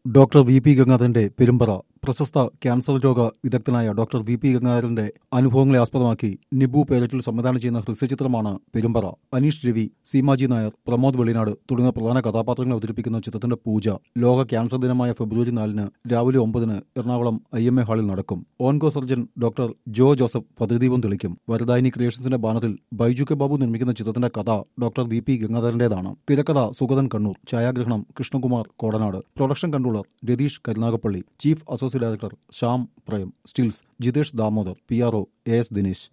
doctor V P ഗംഗാധരന്റെ പെരുമ്പറ പ്രശസ്ത ക്യാൻസർ രോഗ വിദഗ്ധനായ ഡോക്ടർ വി പി ഗംഗാധരന്റെ അനുഭവങ്ങളെ ആസ്പദമാക്കി നിബു പേരറ്റിൽ സംവിധാനം ചെയ്യുന്ന ഹ്രസ്വചിത്രമാണ് പെരുമ്പറ അനീഷ് രവി സീമാജി നായർ പ്രമോദ് വെളിനാട് തുടങ്ങിയ പ്രധാന കഥാപാത്രങ്ങളെ അവതരിപ്പിക്കുന്ന ചിത്രത്തിന്റെ പൂജ ലോക ക്യാൻസർ ദിനമായ ഫെബ്രുവരി നാലിന് രാവിലെ ഒമ്പതിന് എറണാകുളം ഐ എം എ ഹാളിൽ നടക്കും onco surgeon doctor Jo Joseph പദ്ധതിദീപം തെളിക്കും വരദായിനി ക്രിയേഷൻസിന്റെ ബാനറിൽ ബൈജു കെ ബാബു നിർമ്മിക്കുന്ന ചിത്രത്തിന്റെ കഥ ഡോക്ടർ വി പി ഗംഗാധരന്റേതാണ് തിരക്കഥ സുഗതൻ കണ്ണൂർ ഛായാഗ്രഹണം Krishnakumar Kodanad production controller Ratheesh Karunagappally chief associate director Shyam Prem stills Jithesh Damodar P R O A S Dinesh